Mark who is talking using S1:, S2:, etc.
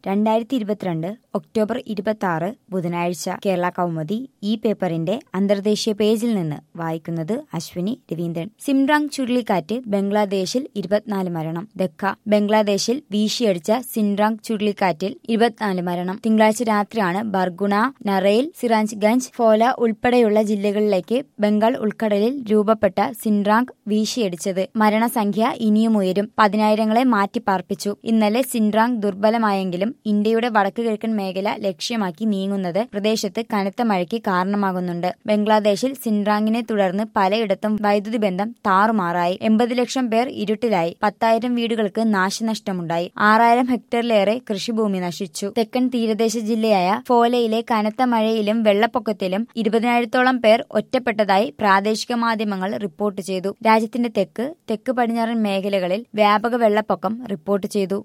S1: രണ്ടായിരത്തി ഇരുപത്തിരണ്ട് ഒക്ടോബർ ഇരുപത്തി ആറ് ബുധനാഴ്ച കേരള കൗമുദി ഈ പേപ്പറിന്റെ അന്തർദേശീയ പേജിൽ നിന്ന് വായിക്കുന്നത് അശ്വിനി രവീന്ദ്രൻ സിംറാങ് ചുഴലിക്കാറ്റ് ബംഗ്ലാദേശിൽ ഇരുപത്തിനാല് മരണം ദക്ക ബംഗ്ലാദേശിൽ വീശിയടിച്ച സിൻറാങ് ചുഴലിക്കാറ്റിൽ ഇരുപത്തിനാല് മരണം തിങ്കളാഴ്ച രാത്രിയാണ് ബർഗുണ നറയിൽ സിറാജ്ഗഞ്ച് ഫോല ഉൾപ്പെടെയുള്ള ജില്ലകളിലേക്ക് ബംഗാൾ ഉൾക്കടലിൽ രൂപപ്പെട്ട സിൻറാങ് വീശിയടിച്ചത് മരണസംഖ്യ ഇനിയും ഉയരും പതിനായിരങ്ങളെ മാറ്റിപ്പാർപ്പിച്ചു ഇന്നലെ സിൻറാങ് ദുർബലമായെങ്കിലും ഇന്ത്യയുടെ വടക്കു കിഴക്കൻ മേഖല ലക്ഷ്യമാക്കി നീങ്ങുന്നത് പ്രദേശത്ത് കനത്ത മഴയ്ക്ക് കാരണമാകുന്നുണ്ട് ബംഗ്ലാദേശിൽ സിൻറാങ്ങിനെ തുടർന്ന് പലയിടത്തും വൈദ്യുതി ബന്ധം താറുമാറായി എൺപത് ലക്ഷം പേർ ഇരുട്ടിലായി പത്തായിരം വീടുകൾക്ക് നാശനഷ്ടമുണ്ടായി ആറായിരം ഹെക്ടറിലേറെ കൃഷിഭൂമി നശിച്ചു തെക്കൻ തീരദേശ ജില്ലയായ ഫോലയിലെ കനത്ത മഴയിലും വെള്ളപ്പൊക്കത്തിലും ഇരുപതിനായിരത്തോളം പേർ ഒറ്റപ്പെട്ടതായി പ്രാദേശിക മാധ്യമങ്ങൾ റിപ്പോർട്ട് ചെയ്തു രാജ്യത്തിന്റെ തെക്ക് തെക്ക് പടിഞ്ഞാറൻ മേഖലകളിൽ വ്യാപക വെള്ളപ്പൊക്കം റിപ്പോർട്ട് ചെയ്തു